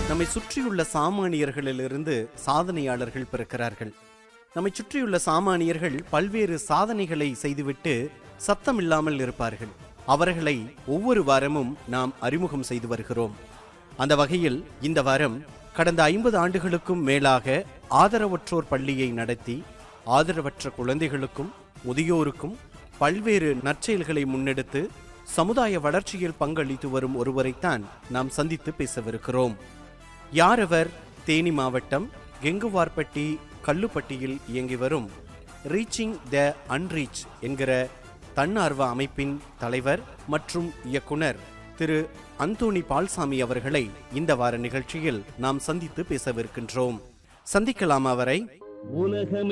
நம்மை சுற்றியுள்ள சாமானியர்களிலிருந்து சாதனையாளர்கள் பிறக்கிறார்கள் நம்மை சுற்றியுள்ள சாமானியர்கள் பல்வேறு சாதனைகளை செய்துவிட்டு சத்தமில்லாமல் இருப்பார்கள் அவர்களை ஒவ்வொரு வாரமும் நாம் அறிமுகம் செய்து வருகிறோம் அந்த வகையில் இந்த வாரம் கடந்த ஐம்பது ஆண்டுகளுக்கும் மேலாக ஆதரவற்றோர் பள்ளியை நடத்தி ஆதரவற்ற குழந்தைகளுக்கும் முதியோருக்கும் பல்வேறு நற்செயல்களை முன்னெடுத்து சமுதாய வளர்ச்சியில் பங்களித்து வரும் ஒருவரைத்தான் நாம் சந்தித்து பேசவிருக்கிறோம் யார் அவர் தேனி மாவட்டம் கெங்குவார்பட்டி கல்லுப்பட்டியில் இயங்கி வரும் ரீச்சிங் த அன்ரீச் என்கிற தன்னார்வ அமைப்பின் தலைவர் மற்றும் இயக்குனர் திரு அந்தோணி பால்சாமி அவர்களை இந்த வார நிகழ்ச்சியில் நாம் சந்தித்து பேசவிருக்கின்றோம் சந்திக்கலாம் அவரை உலகமே